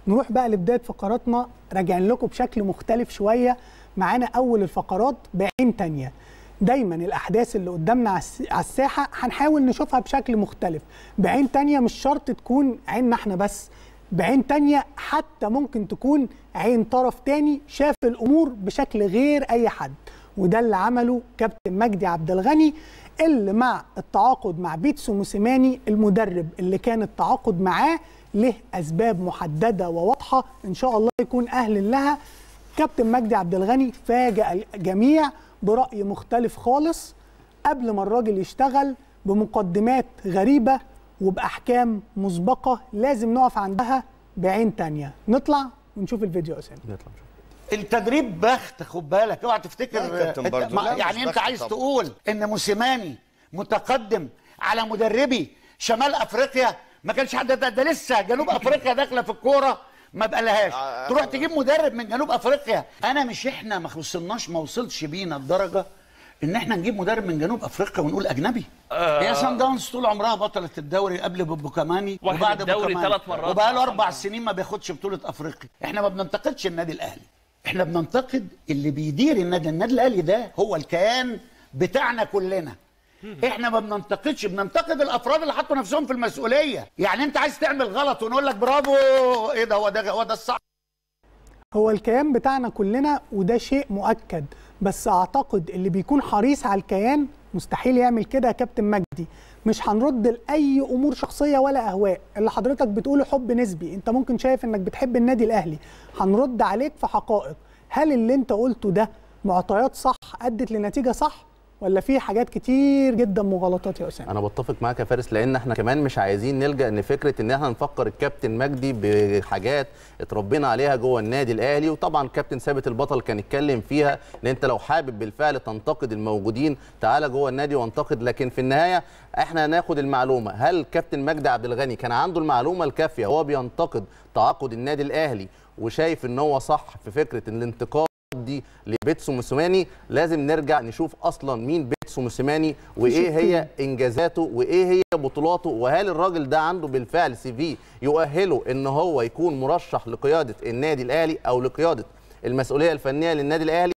نروح بقى لبدايه فقراتنا راجعين لكم بشكل مختلف شويه معانا اول الفقرات بعين تانية دايما الاحداث اللي قدامنا على الساحه هنحاول نشوفها بشكل مختلف بعين تانية مش شرط تكون عيننا احنا بس بعين تانية حتى ممكن تكون عين طرف تاني شاف الامور بشكل غير اي حد وده اللي عمله كابتن مجدي عبد الغني اللي مع التعاقد مع بيتسو موسيماني المدرب اللي كان التعاقد معاه له اسباب محدده وواضحه ان شاء الله يكون اهل لها كابتن مجدي عبد الغني فاجأ الجميع برأي مختلف خالص قبل ما الراجل يشتغل بمقدمات غريبة وبأحكام مسبقة لازم نقف عندها بعين تانية نطلع ونشوف الفيديو أسامة نطلع نشوف التدريب بخت خد بالك اوعى تفتكر لا يا كابتن برضو. ما- لا، مش يعني انت بخت عايز طبعا. تقول ان موسيماني متقدم على مدربي شمال افريقيا ما كانش حد ده, ده لسه جنوب افريقيا داخله في الكوره ما بقالهاش آه، تروح آه. تجيب مدرب من جنوب افريقيا انا مش احنا ما وصلناش ما وصلش بينا الدرجه ان احنا نجيب مدرب من جنوب افريقيا ونقول اجنبي آه هي سان داونز طول عمرها بطلت الدوري قبل بوكاماني واخد وبعد الدوري بوكاماني. ثلاث مرات وبقى له مع اربع سان سنين ما بياخدش بطوله افريقيا احنا ما بننتقدش النادي الاهلي احنا بننتقد اللي بيدير النادي النادي الاهلي ده هو الكيان بتاعنا كلنا احنا ما بننتقدش بننتقد الافراد اللي حطوا نفسهم في المسؤوليه يعني انت عايز تعمل غلط ونقول لك برافو ايه ده هو ده هو ده الصح هو الكيان بتاعنا كلنا وده شيء مؤكد بس اعتقد اللي بيكون حريص على الكيان مستحيل يعمل كده يا كابتن مجدي مش هنرد لاي امور شخصيه ولا اهواء اللي حضرتك بتقوله حب نسبي انت ممكن شايف انك بتحب النادي الاهلي هنرد عليك في حقائق هل اللي انت قلته ده معطيات صح ادت لنتيجه صح ولا في حاجات كتير جدا مغالطات يا اسامه انا بتفق معاك يا فارس لان احنا كمان مش عايزين نلجا لفكره ان احنا نفكر الكابتن مجدي بحاجات اتربينا عليها جوه النادي الاهلي وطبعا كابتن ثابت البطل كان اتكلم فيها ان انت لو حابب بالفعل تنتقد الموجودين تعالى جوه النادي وانتقد لكن في النهايه احنا هناخد المعلومه هل كابتن مجدي عبد الغني كان عنده المعلومه الكافيه هو بينتقد تعاقد النادي الاهلي وشايف ان هو صح في فكره الانتقاد دي لبيتسو موسيماني لازم نرجع نشوف اصلا مين بيتسو موسيماني وايه هي انجازاته وايه هي بطولاته وهل الراجل ده عنده بالفعل سي في يؤهله ان هو يكون مرشح لقياده النادي الاهلي او لقياده المسؤوليه الفنيه للنادي الاهلي